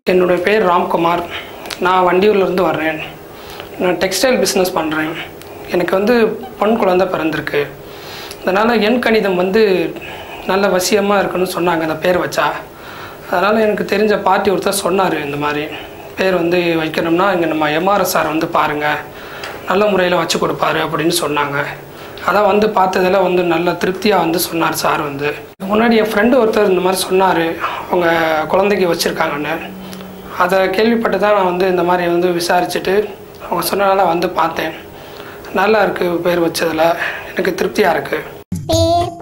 என்னுடைய பேர் ராம்குமார் நான் வண்டியூர்லேருந்து வர்றேன் நான் டெக்ஸ்டைல் பிஸ்னஸ் பண்ணுறேன் எனக்கு வந்து பொன் குழந்தை பிறந்திருக்கு அதனால் எண் கணிதம் வந்து நல்ல வசியமாக இருக்குன்னு சொன்னாங்க அந்த பேர் வச்சா அதனால் எனக்கு தெரிஞ்ச பார்ட்டி ஒருத்தர் சொன்னார் இந்த மாதிரி பேர் வந்து வைக்கணும்னா இங்கே நம்ம எம்ஆர்எஸ் சார் வந்து பாருங்கள் நல்ல முறையில் வச்சு கொடுப்பாரு அப்படின்னு சொன்னாங்க அதான் வந்து பார்த்ததில் வந்து நல்ல திருப்தியாக வந்து சொன்னார் சார் வந்து முன்னாடி என் ஃப்ரெண்டு ஒருத்தர் இந்த மாதிரி சொன்னார் அவங்க குழந்தைக்கு வச்சுருக்காங்கன்னு அதை கேள்விப்பட்டு தான் நான் வந்து இந்த மாதிரி வந்து விசாரிச்சுட்டு அவங்க சொன்னனால வந்து பார்த்தேன் நல்லா இருக்குது பேர் வச்சதில் எனக்கு திருப்தியாக இருக்குது பேர்